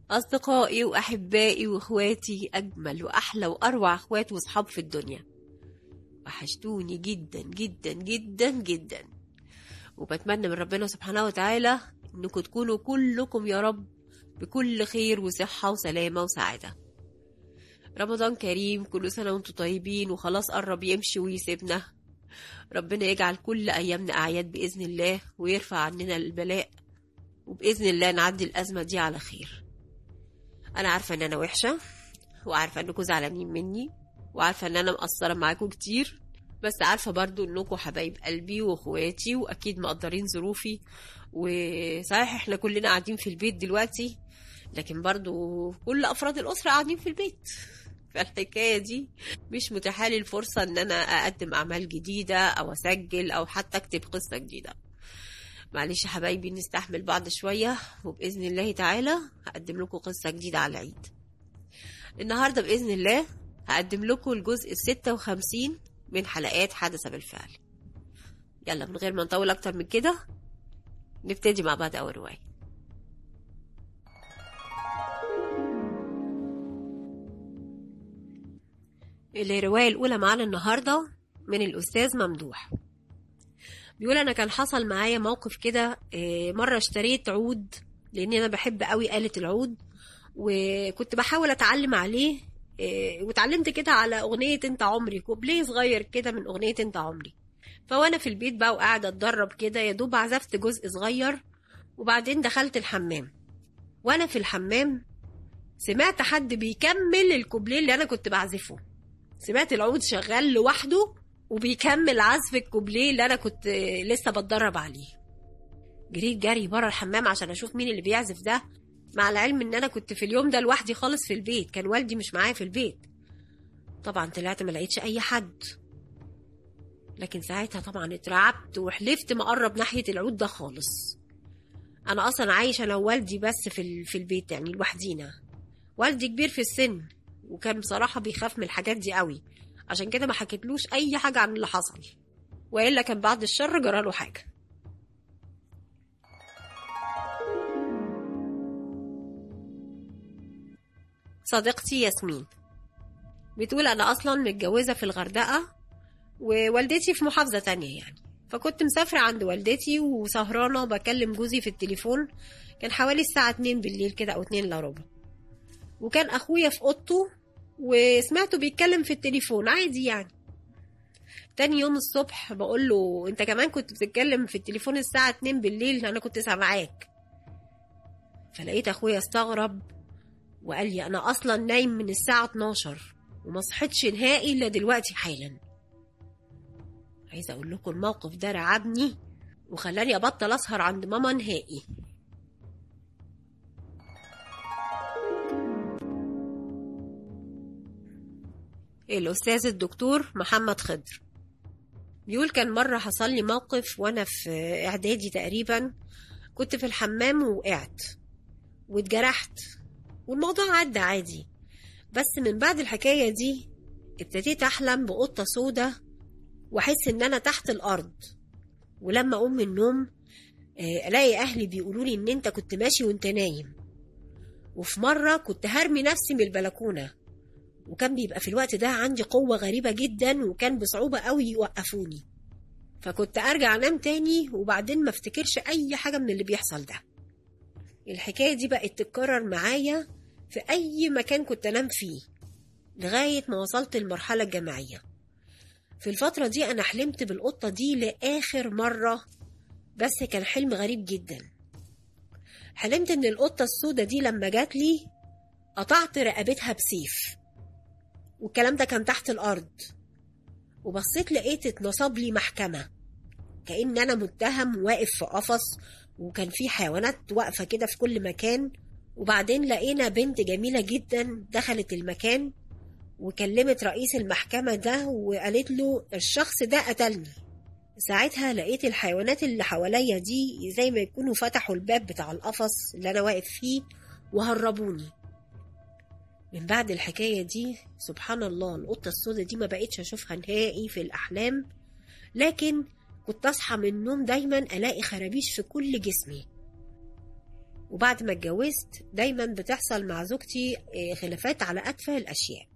أصدقائي وأحبائي وإخواتي أجمل وأحلى وأروع إخوات وصحاب في الدنيا وحشتوني جدا جدا جدا جدا وبتمنى من ربنا سبحانه وتعالى إنكم تكونوا كلكم يا رب بكل خير وصحة وسلامة وسعادة رمضان كريم كل سنة وانتم طيبين وخلاص قرب يمشي ويسيبنا ربنا يجعل كل أيامنا أعياد بإذن الله ويرفع عننا البلاء وبإذن الله نعدي الأزمة دي على خير أنا عارفة إن أنا وحشة وعارفة إنكم زعلانين مني وعارفة إن أنا مقصرة معاكم كتير بس عارفة برضو إنكم حبايب قلبي وإخواتي وأكيد مقدرين ظروفي وصحيح إحنا كلنا قاعدين في البيت دلوقتي لكن برضو كل أفراد الأسرة قاعدين في البيت فالحكاية دي مش متاحة لي الفرصة إن أنا أقدم أعمال جديدة أو أسجل أو حتى أكتب قصة جديدة معلش يا حبايبي نستحمل بعض شوية وبإذن الله تعالى هقدم لكم قصة جديدة على العيد النهاردة بإذن الله هقدم لكم الجزء الستة وخمسين من حلقات حدث بالفعل يلا من غير ما نطول أكتر من كده نبتدي مع بعض أول رواية الرواية الأولى معانا النهاردة من الأستاذ ممدوح بيقول أنا كان حصل معايا موقف كده آه، مرة اشتريت عود لأن أنا بحب قوي آلة العود وكنت بحاول أتعلم عليه آه، واتعلمت كده على أغنية أنت عمري كوبليه صغير كده من أغنية أنت عمري فوأنا في البيت بقى وقاعدة أتدرب كده يا دوب عزفت جزء صغير وبعدين دخلت الحمام وأنا في الحمام سمعت حد بيكمل الكوبليه اللي أنا كنت بعزفه سمعت العود شغال لوحده وبيكمل عزف الكوبليه اللي انا كنت لسه بتدرب عليه جريت جري بره الحمام عشان اشوف مين اللي بيعزف ده مع العلم ان انا كنت في اليوم ده لوحدي خالص في البيت كان والدي مش معايا في البيت طبعا طلعت ما لقيتش اي حد لكن ساعتها طبعا اترعبت وحلفت ما اقرب ناحيه العود ده خالص انا اصلا عايشه انا ووالدي بس في ال- في البيت يعني لوحدينا والدي كبير في السن وكان بصراحه بيخاف من الحاجات دي قوي عشان كده ما حكيتلوش اي حاجه عن اللي حصل والا كان بعد الشر جراله حاجه صديقتي ياسمين بتقول انا اصلا متجوزه في الغردقه ووالدتي في محافظه تانية يعني فكنت مسافره عند والدتي وسهرانه بكلم جوزي في التليفون كان حوالي الساعه 2 بالليل كده او 2 الا ربع وكان اخويا في اوضته وسمعته بيتكلم في التليفون عادي يعني تاني يوم الصبح بقول له انت كمان كنت بتتكلم في التليفون الساعة 2 بالليل انا كنت سامعاك فلقيت اخويا استغرب وقال لي انا اصلا نايم من الساعة 12 وما صحيتش نهائي الا دلوقتي حالا عايزة اقول لكم الموقف ده رعبني وخلاني ابطل اسهر عند ماما نهائي الأستاذ الدكتور محمد خضر بيقول كان مرة حصل لي موقف وأنا في إعدادي تقريبا كنت في الحمام ووقعت واتجرحت والموضوع عدى عادي بس من بعد الحكاية دي ابتديت أحلم بقطة سودة وأحس إن أنا تحت الأرض ولما أقوم من النوم آه، ألاقي أهلي بيقولوا لي إن أنت كنت ماشي وأنت نايم وفي مرة كنت هرمي نفسي من البلكونة وكان بيبقى في الوقت ده عندي قوة غريبة جدا وكان بصعوبة قوي يوقفوني فكنت أرجع أنام تاني وبعدين ما افتكرش أي حاجة من اللي بيحصل ده الحكاية دي بقت تتكرر معايا في أي مكان كنت أنام فيه لغاية ما وصلت المرحلة الجامعية في الفترة دي أنا حلمت بالقطة دي لآخر مرة بس كان حلم غريب جدا حلمت إن القطة السودة دي لما جات لي قطعت رقبتها بسيف والكلام ده كان تحت الأرض وبصيت لقيت اتنصب لي محكمة كأن أنا متهم واقف في قفص وكان في حيوانات واقفة كده في كل مكان وبعدين لقينا بنت جميلة جدا دخلت المكان وكلمت رئيس المحكمة ده وقالت له الشخص ده قتلني ساعتها لقيت الحيوانات اللي حواليا دي زي ما يكونوا فتحوا الباب بتاع القفص اللي أنا واقف فيه وهربوني من بعد الحكاية دي سبحان الله القطة السوداء دي ما بقتش أشوفها نهائي في الأحلام لكن كنت أصحى من النوم دايما ألاقي خرابيش في كل جسمي وبعد ما اتجوزت دايما بتحصل مع زوجتي آه، خلافات على أتفه الأشياء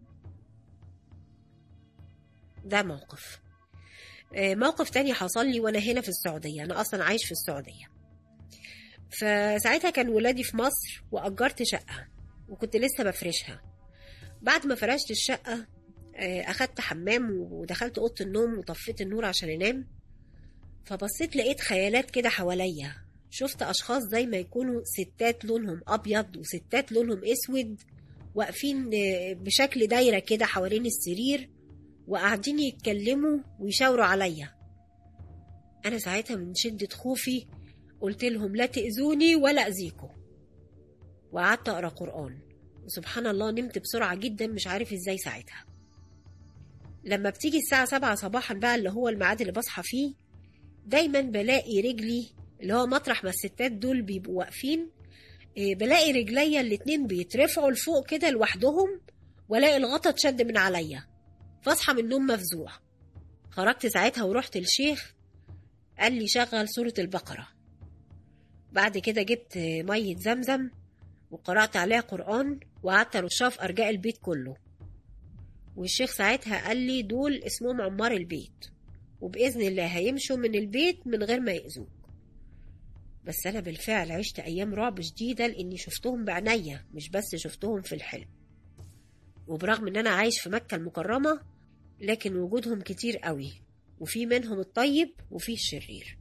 ده موقف آه، موقف تاني حصل لي وأنا هنا في السعودية أنا أصلا عايش في السعودية فساعتها كان ولادي في مصر وأجرت شقة وكنت لسه بفرشها بعد ما فرشت الشقة آه، أخدت حمام ودخلت أوضة النوم وطفيت النور عشان أنام فبصيت لقيت خيالات كده حواليا شفت أشخاص زي ما يكونوا ستات لونهم أبيض وستات لونهم أسود واقفين آه، بشكل دايرة كده حوالين السرير وقاعدين يتكلموا ويشاوروا عليا أنا ساعتها من شدة خوفي قلت لهم لا تأذوني ولا أذيكم وقعدت أقرأ قرآن وسبحان الله نمت بسرعة جدا مش عارف ازاي ساعتها لما بتيجي الساعة سبعة صباحا بقى اللي هو الميعاد اللي بصحى فيه دايما بلاقي رجلي اللي هو مطرح ما الستات دول بيبقوا واقفين إيه، بلاقي رجليا الاتنين بيترفعوا لفوق كده لوحدهم والاقي الغطا اتشد من عليا فاصحى من النوم مفزوع خرجت ساعتها ورحت الشيخ قال لي شغل سورة البقرة بعد كده جبت مية زمزم وقرأت عليها قرآن وقعدت أرشها في أرجاء البيت كله والشيخ ساعتها قال لي دول اسمهم عمار البيت وبإذن الله هيمشوا من البيت من غير ما يأذوك بس أنا بالفعل عشت أيام رعب شديدة لأني شفتهم بعينيا مش بس شفتهم في الحلم وبرغم إن أنا عايش في مكة المكرمة لكن وجودهم كتير قوي وفي منهم الطيب وفي الشرير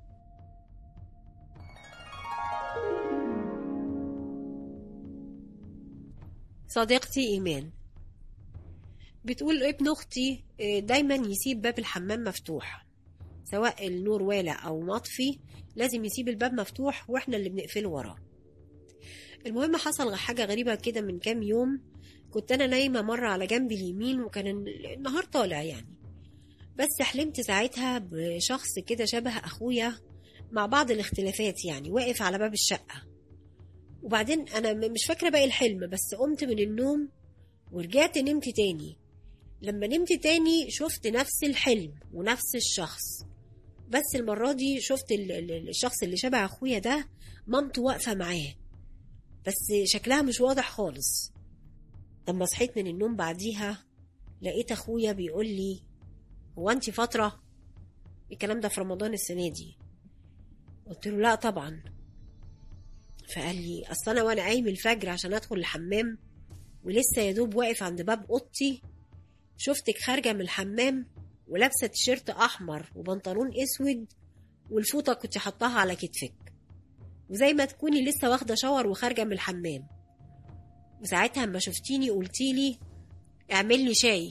صديقتي إيمان بتقول ابن أختي آه، دايما يسيب باب الحمام مفتوح سواء النور والع أو مطفي لازم يسيب الباب مفتوح وإحنا اللي بنقفله وراه المهم حصل حاجة غريبة كده من كام يوم كنت أنا نايمة مرة على جنبي اليمين وكان النهار طالع يعني بس حلمت ساعتها بشخص كده شبه أخويا مع بعض الاختلافات يعني واقف على باب الشقة وبعدين أنا م- مش فاكرة باقي الحلم بس قمت من النوم ورجعت نمت تاني لما نمت تاني شفت نفس الحلم ونفس الشخص بس المرة دي شفت ال- ال- الشخص اللي شبه أخويا ده مامته واقفة معاه بس شكلها مش واضح خالص لما صحيت من النوم بعديها لقيت أخويا بيقول لي هو أنت فترة الكلام ده في رمضان السنة دي قلت له لا طبعا فقال لي أصل أنا وأنا قايم الفجر عشان أدخل الحمام ولسه يا دوب واقف عند باب أوضتي شفتك خارجة من الحمام ولابسة تيشيرت أحمر وبنطلون أسود والفوطة كنت حطاها على كتفك وزي ما تكوني لسه واخدة شاور وخارجة من الحمام وساعتها اما شفتيني قلتيلي اعمل لي شاي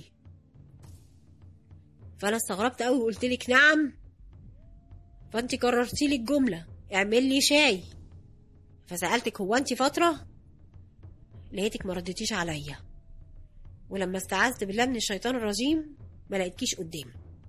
فانا استغربت قوي وقلت لك نعم فانت كررتي لي الجمله اعمل لي شاي فسالتك هو انت فتره لقيتك ما ردتيش عليا ولما استعذت بالله من الشيطان الرجيم ما لقيتكيش قدامي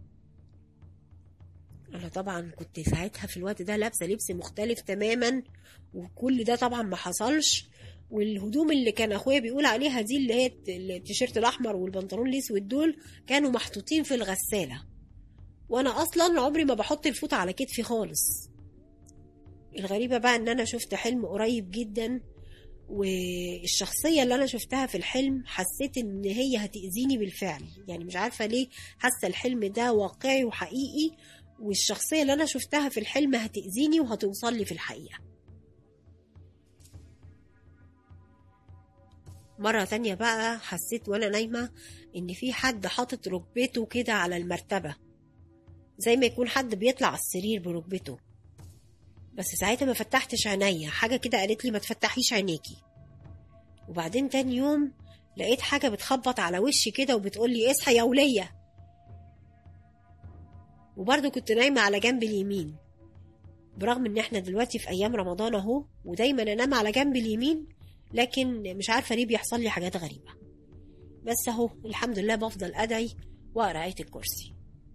انا طبعا كنت ساعتها في الوقت ده لابسه لبس مختلف تماما وكل ده طبعا ما حصلش والهدوم اللي كان اخويا بيقول عليها دي اللي هي التيشيرت الاحمر والبنطلون الاسود دول كانوا محطوطين في الغساله وانا اصلا عمري ما بحط الفوطه على كتفي خالص الغريبه بقى ان انا شفت حلم قريب جدا والشخصيه اللي انا شفتها في الحلم حسيت ان هي هتاذيني بالفعل يعني مش عارفه ليه حاسه الحلم ده واقعي وحقيقي والشخصيه اللي انا شفتها في الحلم هتاذيني وهتوصل لي في الحقيقه مرة تانية بقى حسيت وانا نايمة ان في حد حاطط ركبته كده على المرتبة زي ما يكون حد بيطلع على السرير بركبته بس ساعتها ما فتحتش عينيا حاجة كده قالت لي ما تفتحيش عينيكي وبعدين تاني يوم لقيت حاجة بتخبط على وشي كده وبتقول لي اصحى يا ولية وبرضه كنت نايمة على جنب اليمين برغم ان احنا دلوقتي في ايام رمضان اهو ودايما انام على جنب اليمين لكن مش عارفة ليه بيحصل لي حاجات غريبة بس اهو الحمد لله بفضل ادعي واقرا آية الكرسي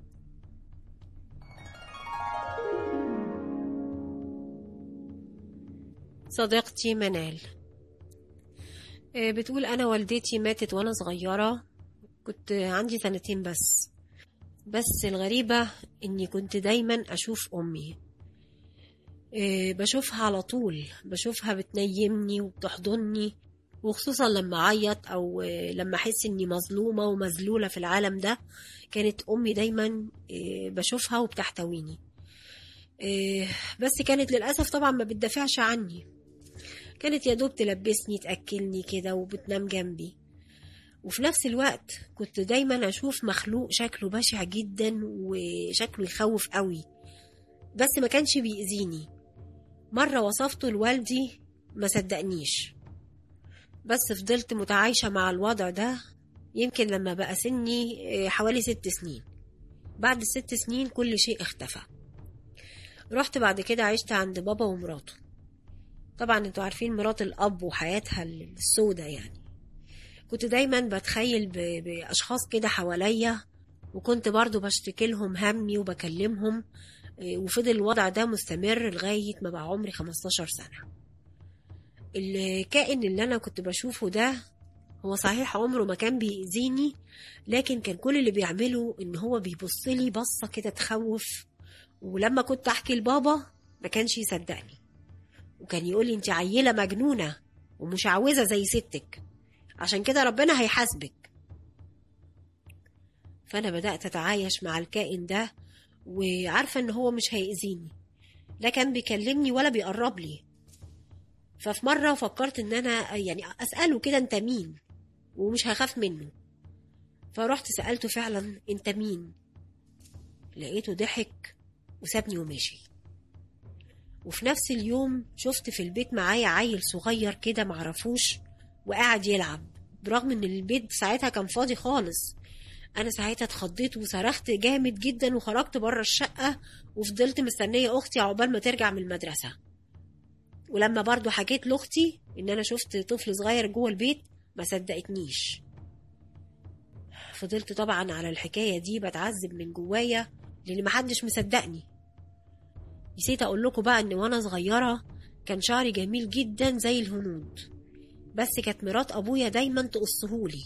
صديقتي منال آه، بتقول انا والدتي ماتت وانا صغيرة كنت عندي سنتين بس بس الغريبة اني كنت دايما اشوف امي إيه، بشوفها على طول بشوفها بتنيمني وبتحضني وخصوصا لما اعيط او إيه، لما احس اني مظلومه ومذلوله في العالم ده كانت امي دايما إيه، بشوفها وبتحتويني إيه، بس كانت للاسف طبعا ما بتدافعش عني كانت يا دوب تلبسني تاكلني كده وبتنام جنبي وفي نفس الوقت كنت دايما اشوف مخلوق شكله بشع جدا وشكله يخوف قوي بس ما كانش بيأذيني مرة وصفته لوالدي ما صدقنيش بس فضلت متعايشة مع الوضع ده يمكن لما بقى سني آه، حوالي ست سنين بعد الست سنين كل شيء اختفى رحت بعد كده عشت عند بابا ومراته طبعا انتوا عارفين مرات الأب وحياتها السودة يعني كنت دايما بتخيل ب- بأشخاص كده حواليا وكنت برضو بشتكي لهم همي وبكلمهم إيه، وفضل الوضع ده مستمر لغاية ما بقى عمري 15 سنة الكائن اللي أنا كنت بشوفه ده هو صحيح عمره ما كان بيأذيني لكن كان كل اللي بيعمله إن هو بيبصلي بصة كده تخوف ولما كنت أحكي لبابا ما كانش يصدقني وكان يقولي انت عيلة مجنونة ومشعوذة زي ستك عشان كده ربنا هيحاسبك فأنا بدأت أتعايش مع الكائن ده وعارفة إن هو مش هيأذيني لا كان بيكلمني ولا بيقرب لي ففي مرة فكرت إن أنا يعني أسأله كده أنت مين ومش هخاف منه فرحت سألته فعلا أنت مين لقيته ضحك وسابني ومشي وفي نفس اليوم شفت في البيت معايا عيل صغير كده معرفوش وقاعد يلعب برغم ان البيت ساعتها كان فاضي خالص انا ساعتها اتخضيت وصرخت جامد جدا وخرجت بره الشقة وفضلت مستنية اختي عقبال ما ترجع من المدرسة ولما برضو حكيت لاختي ان انا شفت طفل صغير جوه البيت ما صدقتنيش فضلت طبعا على الحكاية دي بتعذب من جوايا لان محدش مصدقني نسيت اقول لكم بقى ان وانا صغيرة كان شعري جميل جدا زي الهنود بس كانت مرات ابويا دايما تقصهولي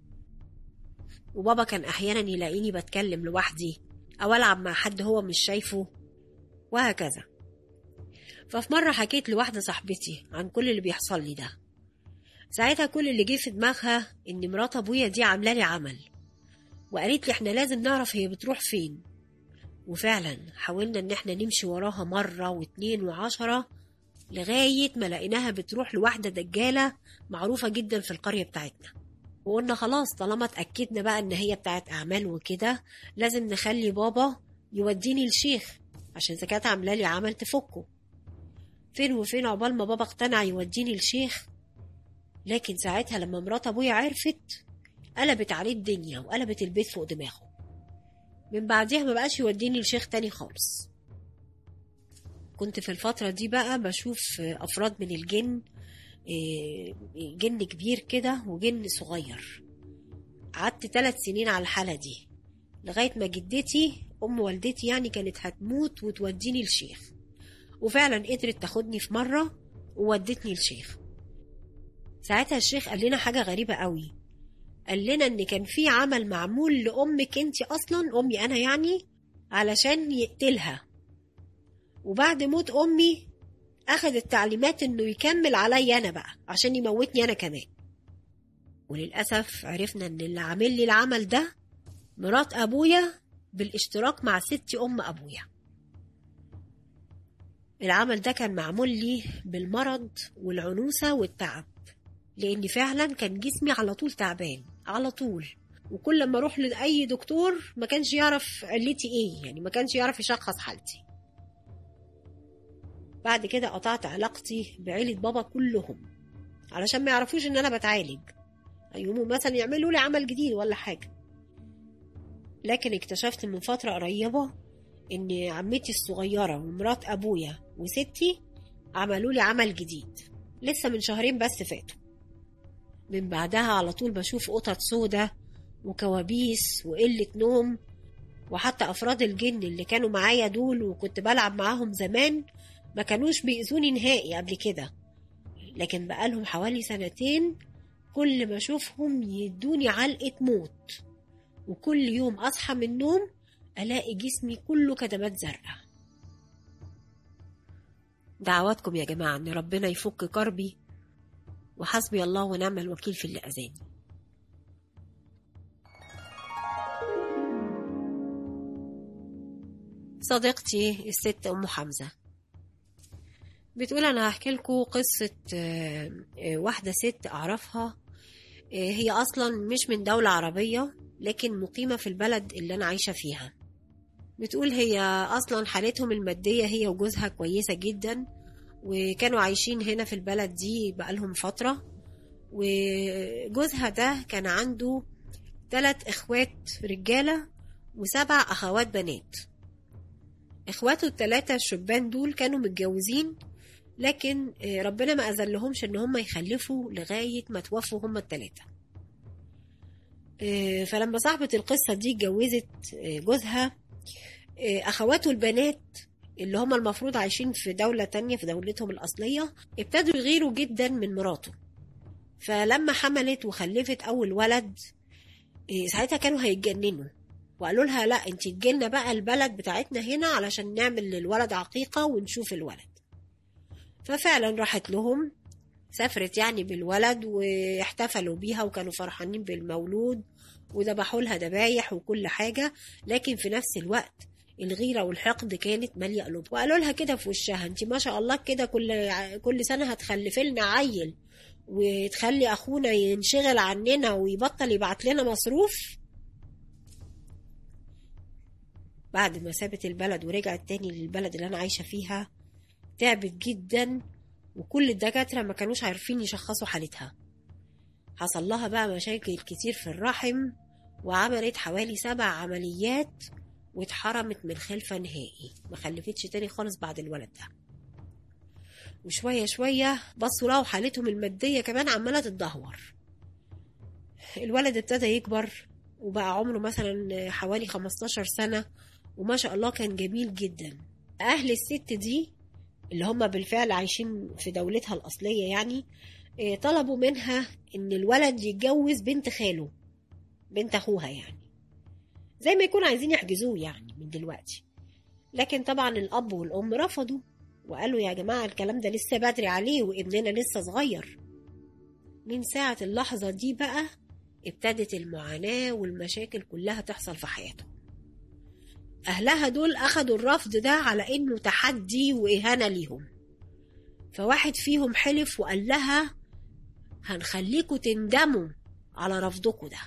وبابا كان احيانا يلاقيني بتكلم لوحدي او العب مع حد هو مش شايفه وهكذا ففي مرة حكيت لواحدة صاحبتي عن كل اللي بيحصل لي ده ساعتها كل اللي جه في دماغها ان مرات ابويا دي عامله لي عمل وقالت لي احنا لازم نعرف هي بتروح فين وفعلا حاولنا ان احنا نمشي وراها مرة واتنين وعشرة لغاية ما لقيناها بتروح لواحدة دجالة معروفة جدا في القرية بتاعتنا وقلنا خلاص طالما اتأكدنا بقى ان هي بتاعت اعمال وكده لازم نخلي بابا يوديني الشيخ عشان إذا كانت عاملة لي عمل تفكه فين وفين عقبال ما بابا اقتنع يوديني الشيخ لكن ساعتها لما مرات ابويا عرفت قلبت عليه الدنيا وقلبت البيت فوق دماغه من بعديها ما بقاش يوديني الشيخ تاني خالص كنت في الفترة دي بقى بشوف أفراد من الجن إيه، جن كبير كده وجن صغير قعدت ثلاث سنين على الحالة دي لغاية ما جدتي أم والدتي يعني كانت هتموت وتوديني الشيخ وفعلا قدرت تاخدني في مرة وودتني الشيخ ساعتها الشيخ قال لنا حاجة غريبة قوي قال لنا ان كان في عمل معمول لامك انت اصلا امي انا يعني علشان يقتلها وبعد موت امي اخذ التعليمات انه يكمل عليا انا بقى عشان يموتني انا كمان وللاسف عرفنا ان اللي عامل لي العمل ده مرات ابويا بالاشتراك مع ست ام ابويا العمل ده كان معمول لي بالمرض والعنوسة والتعب لأن فعلا كان جسمي على طول تعبان على طول وكل ما اروح لاي دكتور ما كانش يعرف علتي ايه يعني ما كانش يعرف يشخص حالتي بعد كده قطعت علاقتي بعيلة بابا كلهم علشان ما يعرفوش ان انا بتعالج يقوموا مثلا يعملوا لي عمل جديد ولا حاجة لكن اكتشفت من فترة قريبة ان عمتي الصغيرة ومرات ابويا وستي عملوا لي عمل جديد لسه من شهرين بس فاتوا من بعدها على طول بشوف قطط سودا وكوابيس وقلة نوم وحتى أفراد الجن اللي كانوا معايا دول وكنت بلعب معاهم زمان ما كانوش بيأذوني نهائي قبل كده لكن بقالهم حوالي سنتين كل ما أشوفهم يدوني علقة موت وكل يوم أصحى من النوم ألاقي جسمي كله كدمات زرقاء دعواتكم يا جماعة إن ربنا يفك كربي وحسبي الله ونعم الوكيل في اللي أذاني صديقتي الست أم حمزة بتقول أنا هحكي لكم قصة آه، آه، واحدة ست أعرفها آه، هي أصلا مش من دولة عربية لكن مقيمة في البلد اللي أنا عايشة فيها بتقول هي أصلا حالتهم المادية هي وجوزها كويسة جدا وكانوا عايشين هنا في البلد دي بقالهم فترة وجوزها ده كان عنده ثلاث إخوات رجالة وسبع أخوات بنات إخواته التلاتة الشبان دول كانوا متجوزين لكن آه، ربنا ما أذن لهمش إن هم يخلفوا لغاية ما توفوا هم التلاتة آه، فلما صاحبة القصة دي اتجوزت آه، جوزها آه، أخواته البنات اللي هم المفروض عايشين في دولة تانية في دولتهم الأصلية ابتدوا يغيروا جدا من مراته فلما حملت وخلفت أول ولد إيه، ساعتها كانوا هيتجننوا وقالوا لها لا انت تجيلنا بقى البلد بتاعتنا هنا علشان نعمل للولد عقيقة ونشوف الولد ففعلا راحت لهم سافرت يعني بالولد واحتفلوا بيها وكانوا فرحانين بالمولود وذبحوا لها ذبايح وكل حاجة لكن في نفس الوقت الغيرة والحقد كانت مالية قلوبها وقالوا لها كده في وشها انت ما شاء الله كده كل كل سنة هتخلفي لنا عيل وتخلي اخونا ينشغل عننا ويبطل يبعت لنا مصروف بعد ما سابت البلد ورجعت تاني للبلد اللي انا عايشة فيها تعبت جدا وكل الدكاترة ما كانوش عارفين يشخصوا حالتها حصل لها بقى مشاكل كتير في الرحم وعملت حوالي سبع عمليات واتحرمت من خلفة نهائي ما خلفتش تاني خالص بعد الولد ده وشوية شوية بصوا لقوا حالتهم المادية كمان عمالة تتدهور الولد ابتدى يكبر وبقى عمره مثلا حوالي 15 سنة وما شاء الله كان جميل جدا أهل الست دي اللي هم بالفعل عايشين في دولتها الأصلية يعني إيه، طلبوا منها إن الولد يتجوز بنت خاله بنت أخوها يعني زي ما يكونوا عايزين يحجزوه يعني من دلوقتي لكن طبعا الأب والأم رفضوا وقالوا يا جماعة الكلام ده لسه بدري عليه وابننا لسه صغير من ساعة اللحظة دي بقى ابتدت المعاناة والمشاكل كلها تحصل في حياتهم أهلها دول أخدوا الرفض ده على إنه تحدي وإهانة ليهم فواحد فيهم حلف وقال لها هنخليكوا تندموا على رفضكوا ده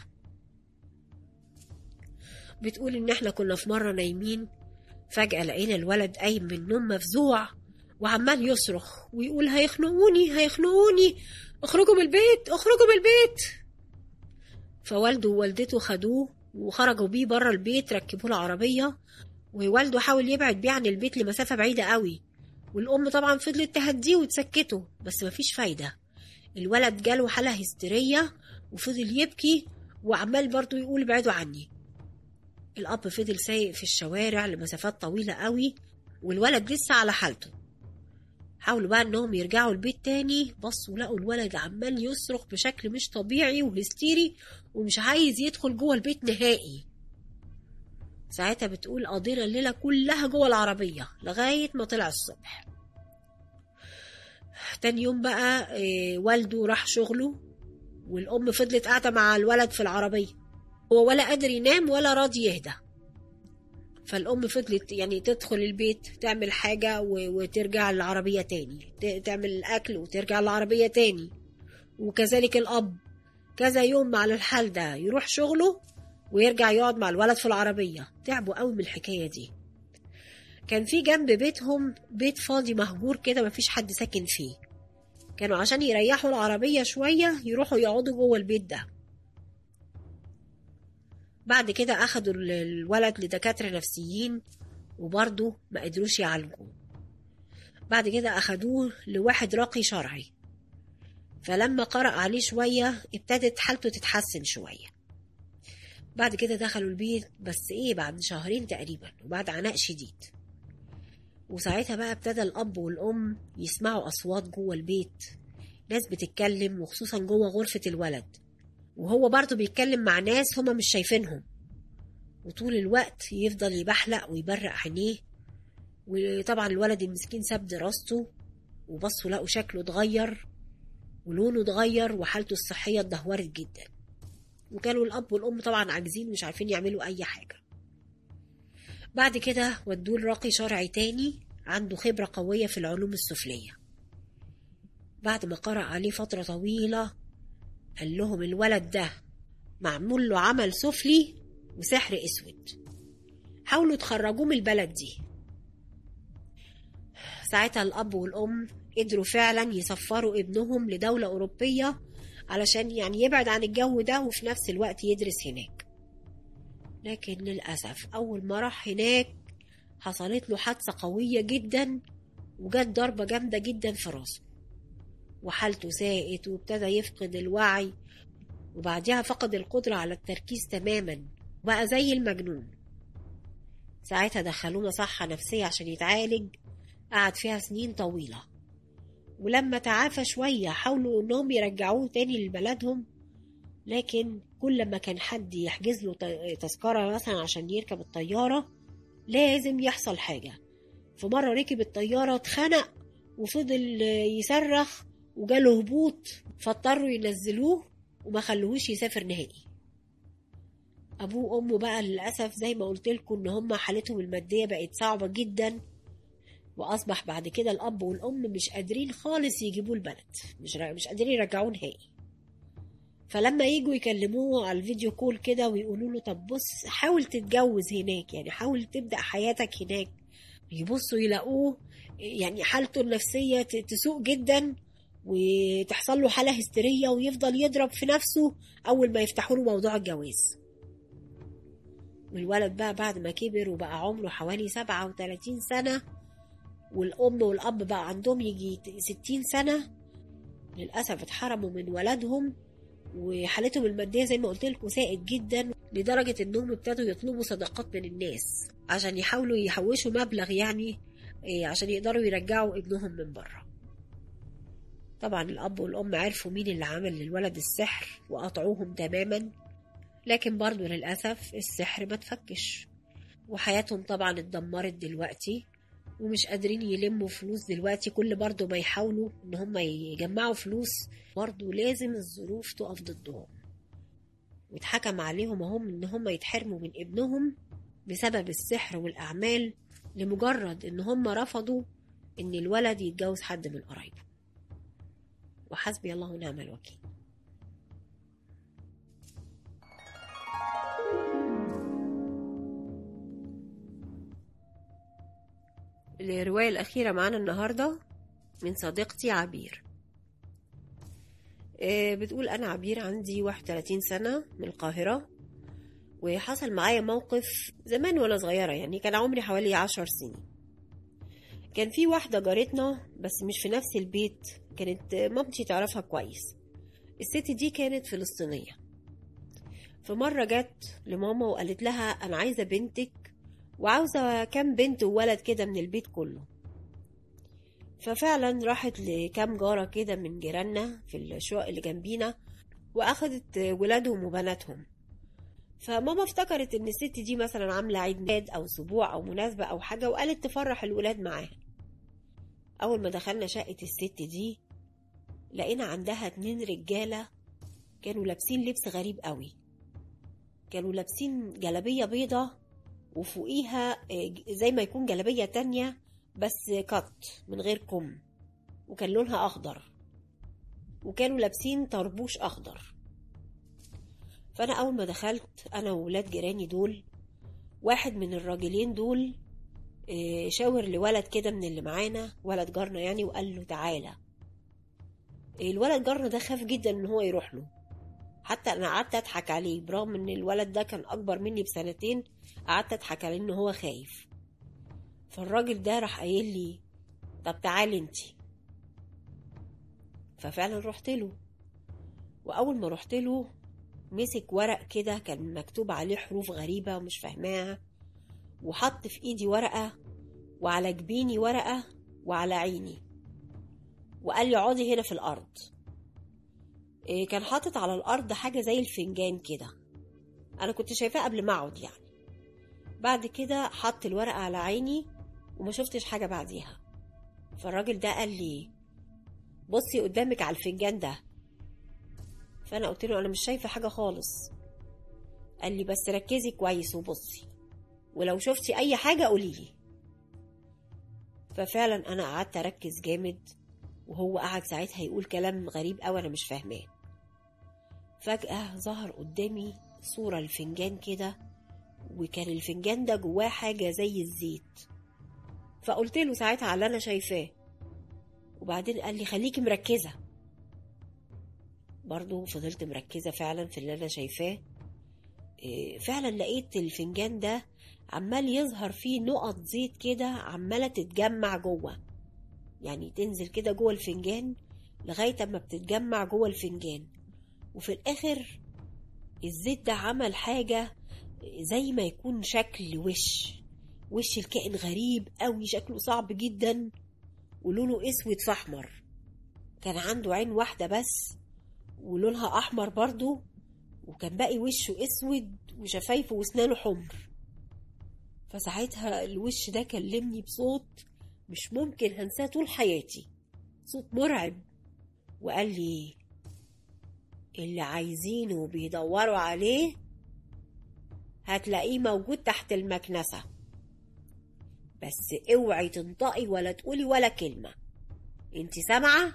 بتقول إن إحنا كنا في مرة نايمين فجأة لقينا الولد قايم من النوم مفزوع وعمال يصرخ ويقول هيخنقوني هيخنقوني اخرجوا من البيت اخرجوا من البيت فوالده ووالدته خدوه وخرجوا بيه بره البيت ركبوا له عربية ووالده حاول يبعد بيه عن البيت لمسافة بعيدة قوي والأم طبعا فضلت تهديه وتسكته بس مفيش فايدة الولد جاله حالة هستيرية وفضل يبكي وعمال برضه يقول ابعدوا عني الأب فضل سايق في الشوارع لمسافات طويلة قوي والولد لسه على حالته حاولوا بقى انهم يرجعوا البيت تاني بصوا لقوا الولد عمال يصرخ بشكل مش طبيعي وهستيري ومش عايز يدخل جوه البيت نهائي ساعتها بتقول قضينا الليلة كلها جوه العربية لغاية ما طلع الصبح تاني يوم بقى إيه، والده راح شغله والأم فضلت قاعدة مع الولد في العربية هو ولا قادر ينام ولا راضي يهدى فالأم فضلت يعني تدخل البيت تعمل حاجة و- وترجع العربية تاني ت- تعمل الأكل وترجع العربية تاني وكذلك الأب كذا يوم على الحال ده يروح شغله ويرجع يقعد مع الولد في العربية تعبوا قوي من الحكاية دي كان في جنب بيتهم بيت فاضي مهجور كده مفيش حد ساكن فيه كانوا عشان يريحوا العربية شوية يروحوا يقعدوا جوه البيت ده بعد كده أخدوا ال- الولد لدكاترة نفسيين وبرضه ما قدروش يعالجوه بعد كده أخدوه لواحد راقي شرعي فلما قرأ عليه شوية ابتدت حالته تتحسن شوية بعد كده دخلوا البيت بس ايه بعد شهرين تقريبا وبعد عناء شديد وساعتها بقى ابتدى الأب والأم يسمعوا أصوات جوه البيت ناس بتتكلم وخصوصا جوه غرفة الولد وهو برضه بيتكلم مع ناس هما مش شايفينهم وطول الوقت يفضل يبحلق ويبرق عينيه وطبعا الولد المسكين ساب دراسته وبصوا لقوا شكله اتغير ولونه اتغير وحالته الصحية اتدهورت جدا وكانوا الأب والأم طبعا عاجزين مش عارفين يعملوا أي حاجة بعد كده ودوه لراقي شرعي تاني عنده خبرة قوية في العلوم السفلية بعد ما قرأ عليه فترة طويلة قال لهم الولد ده معمول له عمل سفلي وسحر اسود حاولوا تخرجوه من البلد دي ساعتها الاب والام قدروا فعلا يسفروا ابنهم لدولة أوروبية علشان يعني يبعد عن الجو ده وفي نفس الوقت يدرس هناك لكن للأسف أول ما راح هناك حصلت له حادثة قوية جدا وجت ضربة جامدة جدا في راسه وحالته ساءت وابتدى يفقد الوعي وبعدها فقد القدرة على التركيز تماما وبقى زي المجنون ساعتها دخلوه مصحة نفسية عشان يتعالج قعد فيها سنين طويلة ولما تعافى شوية حاولوا انهم يرجعوه تاني لبلدهم لكن كل ما كان حد يحجز له تذكرة مثلا عشان يركب الطيارة لازم يحصل حاجة في مرة ركب الطيارة اتخنق وفضل يصرخ وجاله هبوط فاضطروا ينزلوه وما خلوهوش يسافر نهائي ابوه وامه بقى للاسف زي ما قلت لكم ان هم حالتهم الماديه بقت صعبه جدا واصبح بعد كده الاب والام مش قادرين خالص يجيبوه البلد مش مش قادرين يرجعوه نهائي فلما يجوا يكلموه على الفيديو كول كده ويقولوا له طب بص حاول تتجوز هناك يعني حاول تبدا حياتك هناك يبصوا يلاقوه يعني حالته النفسيه تسوء جدا وتحصل له حاله هستيريه ويفضل يضرب في نفسه اول ما يفتحوا له موضوع الجواز والولد بقى بعد ما كبر وبقى عمره حوالي سبعة وتلاتين سنة والأم والأب بقى عندهم يجي ستين سنة للأسف اتحرموا من ولدهم وحالتهم المادية زي ما قلت لكم ساءت جدا لدرجة انهم ابتدوا يطلبوا صدقات من الناس عشان يحاولوا يحوشوا مبلغ يعني عشان يقدروا يرجعوا ابنهم من بره طبعا الأب والأم عرفوا مين اللي عمل للولد السحر وقطعوهم تماما لكن برضو للأسف السحر ما تفكش وحياتهم طبعا اتدمرت دلوقتي ومش قادرين يلموا فلوس دلوقتي كل برضو ما يحاولوا ان هم يجمعوا فلوس برضو لازم الظروف تقف ضدهم واتحكم عليهم هم ان هم يتحرموا من ابنهم بسبب السحر والأعمال لمجرد ان هم رفضوا ان الولد يتجوز حد من قرايبه وحسبي الله ونعم الوكيل الرواية الأخيرة معانا النهاردة من صديقتي عبير بتقول أنا عبير عندي 31 سنة من القاهرة وحصل معايا موقف زمان وأنا صغيرة يعني كان عمري حوالي عشر سنين كان في واحدة جارتنا بس مش في نفس البيت كانت مامتي تعرفها كويس الست دي كانت فلسطينية فمرة جت لماما وقالت لها أنا عايزة بنتك وعاوزة كام بنت وولد كده من البيت كله ففعلا راحت لكام جارة كده من جيراننا في الشقق اللي جنبينا وأخدت ولادهم وبناتهم فماما افتكرت ان الست دي مثلا عاملة عيد ميلاد او اسبوع او مناسبة او حاجة وقالت تفرح الولاد معاها اول ما دخلنا شقة الست دي لقينا عندها اتنين رجالة كانوا لابسين لبس غريب قوي كانوا لابسين جلابية بيضة وفوقيها زي ما يكون جلابية تانية بس كت من غير كم وكان لونها أخضر وكانوا لابسين طربوش أخضر فأنا أول ما دخلت أنا وولاد جيراني دول واحد من الراجلين دول شاور لولد كده من اللي معانا ولد جارنا يعني وقال له تعالى الولد جارنا ده خاف جدا ان هو يروح له حتى انا قعدت اضحك عليه برغم ان الولد ده كان اكبر مني بسنتين قعدت اضحك عليه ان هو خايف فالراجل ده راح قايل لي طب تعالي انتي ففعلا رحت له واول ما رحت له مسك ورق كده كان مكتوب عليه حروف غريبه ومش فاهماها وحط في ايدي ورقه وعلى جبيني ورقه وعلى عيني وقال لي اقعدي هنا في الارض إيه كان حاطط على الارض حاجه زي الفنجان كده انا كنت شايفاه قبل ما اقعد يعني بعد كده حط الورقه على عيني وما شفتش حاجه بعديها فالراجل ده قال لي بصي قدامك على الفنجان ده فانا قلت له انا مش شايفه حاجه خالص قال لي بس ركزي كويس وبصي ولو شفتي اي حاجه قولي لي ففعلا انا قعدت اركز جامد وهو قعد ساعتها يقول كلام غريب قوي انا مش فاهماه فجاه ظهر قدامي صوره الفنجان كده وكان الفنجان ده جواه حاجه زي الزيت فقلت له ساعتها على اللي انا شايفاه وبعدين قال لي خليكي مركزه برضه فضلت مركزه فعلا في اللي انا شايفاه إيه، فعلا لقيت الفنجان ده عمال يظهر فيه نقط زيت كده عماله تتجمع جوه يعني تنزل كده جوه الفنجان لغايه اما بتتجمع جوه الفنجان وفي الاخر الزيت ده عمل حاجه زي ما يكون شكل وش وش الكائن غريب قوي شكله صعب جدا ولونه اسود في احمر كان عنده عين واحده بس ولونها احمر برضو وكان باقي وشه اسود وشفايفه واسنانه حمر فساعتها الوش ده كلمني بصوت مش ممكن هنساه طول حياتي صوت مرعب وقال لي اللي عايزينه وبيدوروا عليه هتلاقيه موجود تحت المكنسة بس اوعي تنطقي ولا تقولي ولا كلمة انت سامعة؟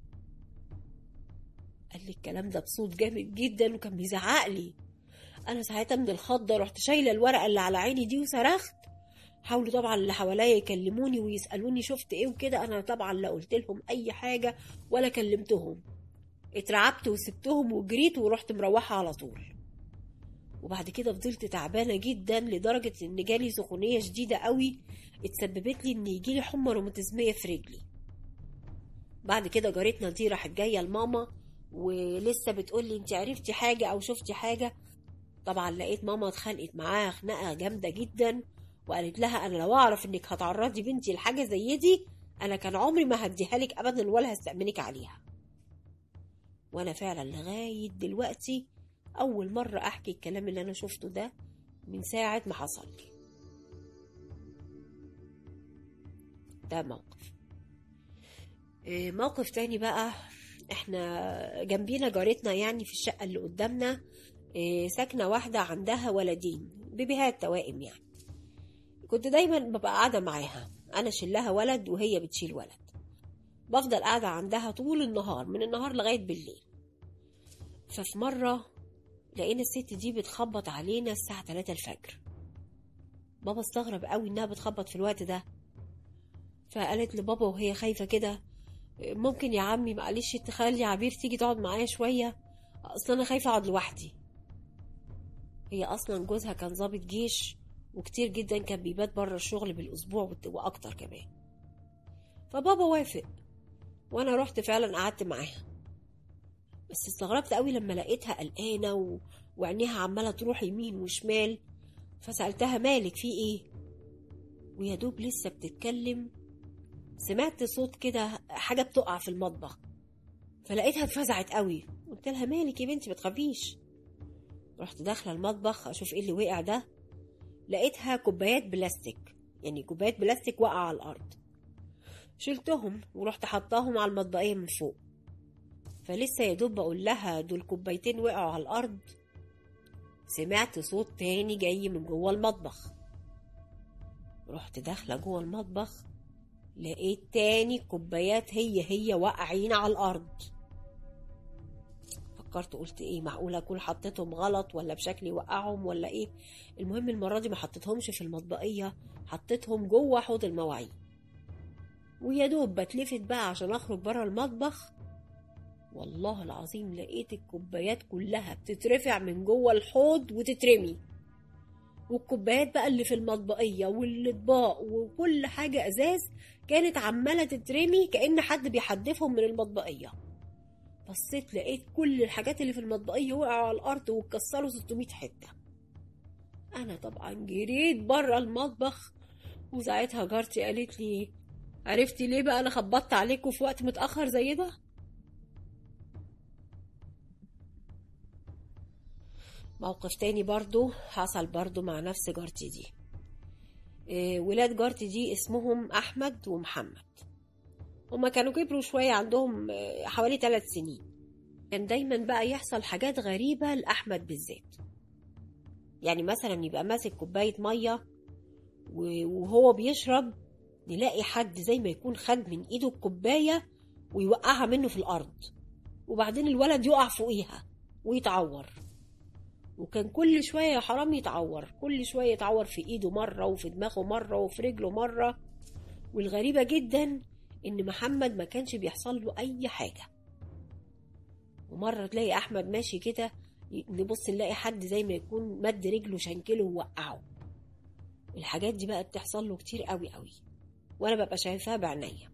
قال لي الكلام ده بصوت جامد جدا وكان بيزعق لي انا ساعتها من الخضه رحت شايله الورقه اللي على عيني دي وصرخت حاولوا طبعا اللي حواليا يكلموني ويسالوني شفت ايه وكده انا طبعا لا قلت لهم اي حاجه ولا كلمتهم اترعبت وسبتهم وجريت ورحت مروحه على طول وبعد كده فضلت تعبانه جدا لدرجه ان جالي سخونيه شديده قوي اتسببت لي ان يجيلي حمى روماتيزميه في رجلي بعد كده جارتنا دي راحت جايه لماما ولسه بتقول لي انت عرفتي حاجه او شفتي حاجه طبعا لقيت ماما اتخانقت معاها خناقه جامده جدا وقالت لها انا لو اعرف انك هتعرضي بنتي لحاجه زي دي انا كان عمري ما هديها لك ابدا ولا هستأمنك عليها وانا فعلا لغايه دلوقتي اول مره احكي الكلام اللي انا شفته ده من ساعه ما حصل لي ده موقف إيه، موقف تاني بقى احنا جنبينا جارتنا يعني في الشقه اللي قدامنا إيه، ساكنه واحده عندها ولدين بيبيهات توائم يعني كنت دايما ببقى قاعده معاها انا شلها ولد وهي بتشيل ولد بفضل قاعده عندها طول النهار من النهار لغايه بالليل ففي مره لقينا الست دي بتخبط علينا الساعه 3 الفجر بابا استغرب قوي انها بتخبط في الوقت ده فقالت لبابا وهي خايفه كده ممكن يا عمي معلش تخلي عبير تيجي تقعد معايا شويه اصل انا خايفه اقعد لوحدي هي اصلا جوزها كان ضابط جيش وكتير جدا كان بيبات بره الشغل بالاسبوع وت- واكتر كمان فبابا وافق وانا رحت فعلا قعدت معاها بس استغربت قوي لما لقيتها قلقانه و... وعينيها عماله تروح يمين وشمال فسالتها مالك في ايه ويا دوب لسه بتتكلم سمعت صوت كده حاجه بتقع في المطبخ فلقيتها اتفزعت قوي قلت لها مالك يا بنتي ما تخافيش رحت داخله المطبخ اشوف ايه اللي وقع ده لقيتها كوبايات بلاستيك يعني كوبايات بلاستيك واقعه على الارض شلتهم ورحت حطاهم على المطبقيه من فوق فلسه يا دوب بقول لها دول كوبايتين وقعوا على الارض سمعت صوت تاني جاي من جوه المطبخ رحت داخله جوه المطبخ لقيت تاني كوبايات هي هي واقعين على الارض فكرت قلت ايه معقوله اكون حطيتهم غلط ولا بشكل يوقعهم ولا ايه المهم المره دي ما حطيتهمش في المطبقيه حطيتهم جوه حوض المواعين ويا دوب بتلفت بقى عشان اخرج بره المطبخ والله العظيم لقيت الكوبايات كلها بتترفع من جوه الحوض وتترمي والكوبايات بقى اللي في المطبقية والأطباق وكل حاجة أزاز كانت عمالة تترمي كأن حد بيحدفهم من المطبقية بصيت لقيت كل الحاجات اللي في المطبقية وقعوا على الأرض واتكسروا 600 حتة أنا طبعا جريت بره المطبخ وساعتها جارتي قالت لي عرفتي ليه بقى أنا خبطت عليكم في وقت متأخر زي ده؟ موقف تاني برضو حصل برضو مع نفس جارتي دي إيه، ولاد جارتي دي اسمهم أحمد ومحمد هما كانوا كبروا شوية عندهم آه، حوالي ثلاث سنين كان دايما بقى يحصل حاجات غريبة لأحمد بالذات يعني مثلا يبقى ماسك كوباية مية و- وهو بيشرب نلاقي حد زي ما يكون خد من ايده الكوباية ويوقعها منه في الأرض وبعدين الولد يقع فوقيها ويتعور وكان كل شوية يا حرام يتعور كل شوية يتعور في ايده مرة وفي دماغه مرة وفي رجله مرة والغريبة جدا ان محمد ما كانش بيحصل له اي حاجة ومرة تلاقي احمد ماشي كده نبص نلاقي حد زي ما يكون مد رجله شنكله ووقعه الحاجات دي بقى بتحصل له كتير قوي قوي وانا ببقى شايفاها بعينيا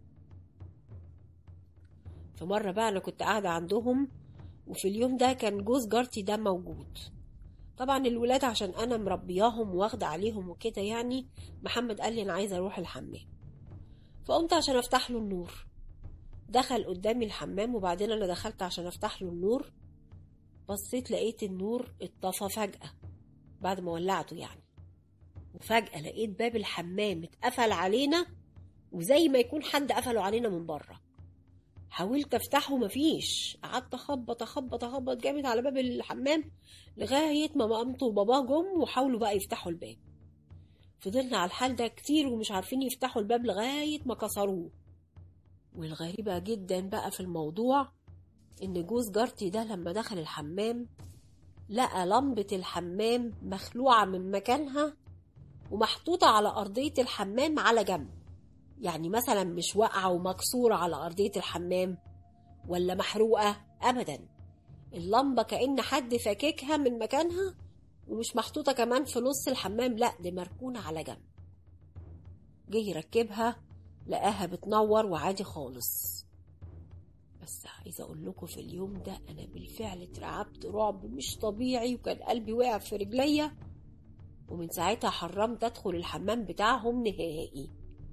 في مرة بقى انا كنت قاعدة عندهم وفي اليوم ده كان جوز جارتي ده موجود طبعا الولاد عشان انا مربياهم واخدة عليهم وكده يعني محمد قال لي انا عايزة اروح الحمام فقمت عشان افتح له النور دخل قدامي الحمام وبعدين انا دخلت عشان افتح له النور بصيت لقيت النور اتطفى فجأة بعد ما ولعته يعني وفجأة لقيت باب الحمام اتقفل علينا وزي ما يكون حد قفله علينا من بره حاولت افتحه مفيش قعدت اخبط اخبط اخبط جامد على باب الحمام لغاية ما مامته وباباه جم وحاولوا بقى يفتحوا الباب فضلنا على الحال ده كتير ومش عارفين يفتحوا الباب لغاية ما كسروه والغريبة جدا بقى في الموضوع إن جوز جارتي ده لما دخل الحمام لقى لمبة الحمام مخلوعة من مكانها ومحطوطة على أرضية الحمام على جنب يعني مثلا مش واقعة ومكسورة على أرضية الحمام ولا محروقة أبدا اللمبة كأن حد فاككها من مكانها ومش محطوطة كمان في نص الحمام لا دي مركونة على جنب جه يركبها لقاها بتنور وعادي خالص بس عايزة أقول لكم في اليوم ده أنا بالفعل اترعبت رعب مش طبيعي وكان قلبي واقع في رجليا ومن ساعتها حرمت أدخل الحمام بتاعهم نهائي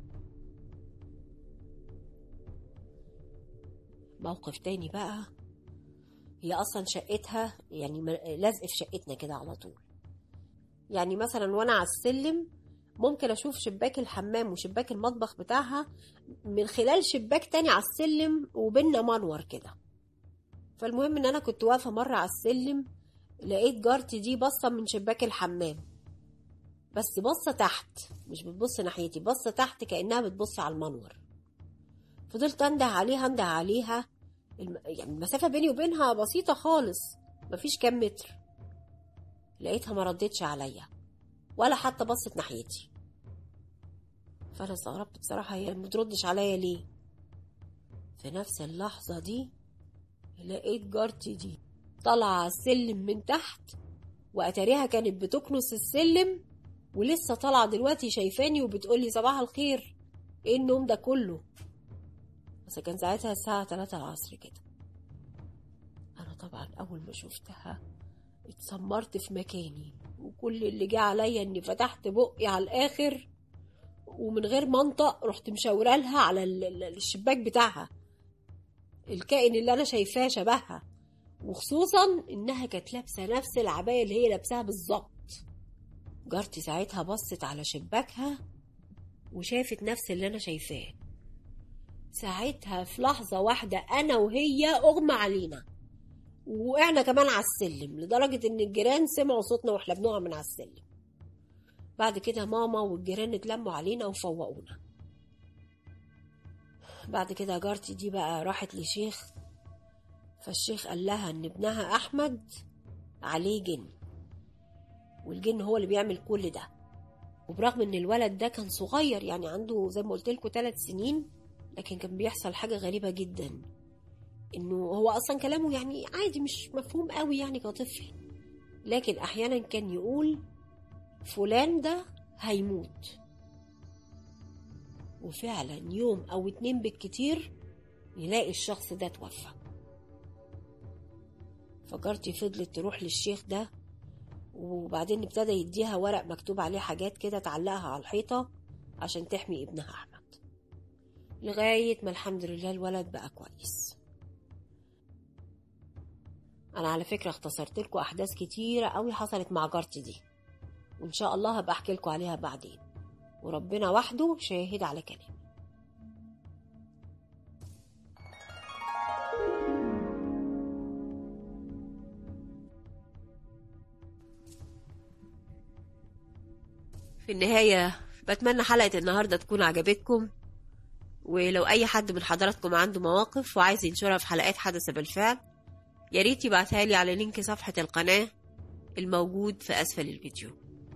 موقف تاني بقى هي أصلا شقتها يعني م- لازق في شقتنا كده على طول يعني مثلا وأنا على السلم ممكن أشوف شباك الحمام وشباك المطبخ بتاعها من خلال شباك تاني على السلم وبيننا منور كده فالمهم ان انا كنت واقفه مره على السلم لقيت جارتي دي باصه من شباك الحمام بس باصه تحت مش بتبص ناحيتي باصه تحت كانها بتبص على المنور فضلت انده عليها انده عليها الم... يعني المسافه بيني وبينها بسيطه خالص مفيش كام متر لقيتها ما ردتش عليا ولا حتى بصت ناحيتي فانا استغربت بصراحه هي ما بتردش عليا ليه في نفس اللحظه دي لقيت جارتي دي طالعه على السلم من تحت واتاريها كانت بتكنس السلم ولسه طالعه دلوقتي شايفاني وبتقولي صباح الخير ايه النوم ده كله بس كان ساعتها الساعه 3 العصر كده انا طبعا اول ما شفتها اتسمرت في مكاني وكل اللي جه عليا اني فتحت بقي على الاخر ومن غير منطق رحت مشاوره لها على ال- ال- الشباك بتاعها الكائن اللي انا شايفاه شبهها وخصوصا انها كانت لابسه نفس العبايه اللي هي لابساها بالظبط جارتي ساعتها بصت على شباكها وشافت نفس اللي انا شايفاه ساعتها في لحظة واحدة أنا وهي أغمى علينا وقعنا كمان على السلم لدرجة إن الجيران سمعوا صوتنا وإحنا بنقع من على السلم بعد كده ماما والجيران اتلموا علينا وفوقونا بعد كده جارتي دي بقى راحت لشيخ فالشيخ قال لها ان ابنها احمد عليه جن والجن هو اللي بيعمل كل ده وبرغم ان الولد ده كان صغير يعني عنده زي ما قلت لكم ثلاث سنين لكن كان بيحصل حاجة غريبة جدا انه هو اصلا كلامه يعني عادي مش مفهوم قوي يعني كطفل لكن احيانا كان يقول فلان ده هيموت وفعلا يوم او اتنين بالكتير يلاقي الشخص ده توفى فجارتي فضلت تروح للشيخ ده وبعدين ابتدى يديها ورق مكتوب عليه حاجات كده تعلقها على الحيطة عشان تحمي ابنها أحمد لغاية ما الحمد لله الولد بقى كويس أنا على فكرة اختصرت لكم أحداث كتيرة قوي حصلت مع جارتي دي وإن شاء الله هبقى أحكي لكم عليها بعدين وربنا وحده شاهد على كلامي في النهاية بتمنى حلقة النهاردة تكون عجبتكم ولو أي حد من حضراتكم عنده مواقف وعايز ينشرها في حلقات حدث بالفعل يا ريت يبعتها لي على لينك صفحة القناة الموجود في أسفل الفيديو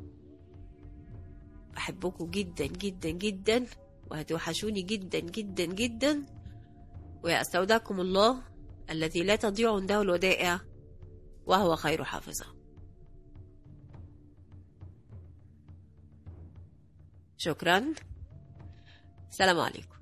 بحبكم جدا جدا جدا وهتوحشوني جدا جدا جدا وأستودعكم الله الذي لا تضيع عنده الودائع وهو خير حافظة شكرا سلام عليكم